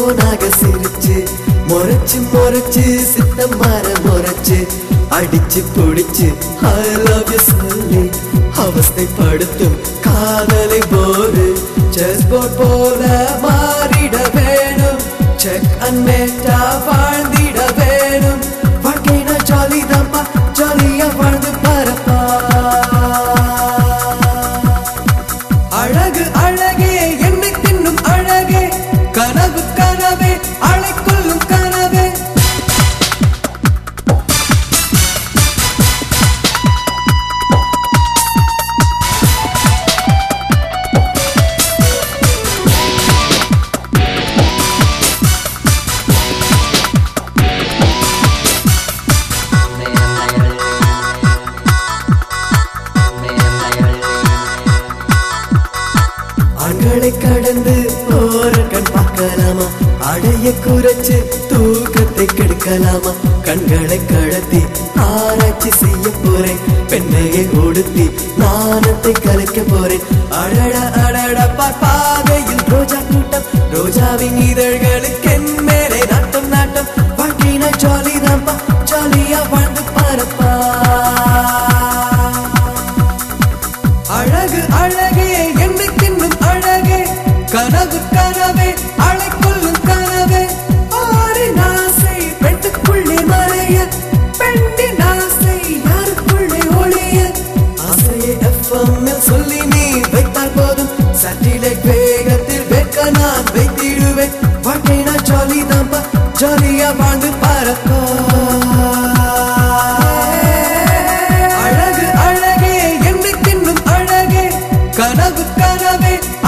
செல்போனாக சிரிச்சு முறைச்சு முறைச்சு சித்தம் மாற முறைச்சு அடிச்சு புடிச்சு ஐ லவ் யூ சொல்லி அவஸ்தைப்படுத்தும் காதலை போரு செஸ் போர்ட் போல மாறிட வேணும் செக் அன்னேட்டா வாழ்ந்திட வேணும் வாழ்க்கைனா ஜாலி தான்ப்பா ஜாலியா வாழ்ந்து பரப்பா அழகு அழகே என்னை தின்னும் அழகே கனவு கனவே அழைக்கொள்ளும் கனவே ஆண்களை கடந்து போற கண் பார்க்கலாமா அடைய குறைச்சு தூக்கத்தை கெடுக்கலாமா கண்களை கடத்தி ஆராய்ச்சி செய்ய போறேன் பெண்ணையை உடுத்தி நாணத்தை கலைக்க போறேன் அடட அடட பாதையில் ரோஜா கூட்டம் ரோஜாவின் இதழ்களுக்கு என் மேலே நாட்டம் நாட்டம் வாழ்க்கைனா ஜாலி தான்ப்பா ஜாலியா வாழ்ந்து பாரப்பா அழகு அழகே என்னை தின்னும் அழகே கனவு கனவே அழைக்கொள்ளும் கனவே ஆறின் ஆசை பெட்டுக்குள்ளே மறைய பெண்ணின் ஆசை யாருக்குள்ளே ஒளிய ஆசையை எஃப்எம் சொல்லி நீ வைத்தால் போதும் சட்டிலைட் வேகத்தில் வேட்க நான் வைத்திடுவேன் வாழ்க்கை நான் ஜாலி தான்ப்பா ஜாலியா வாழ்ந்து பாரப்பா அழகு அழகே என்னை தின்னும் அழகே கனவு கனவே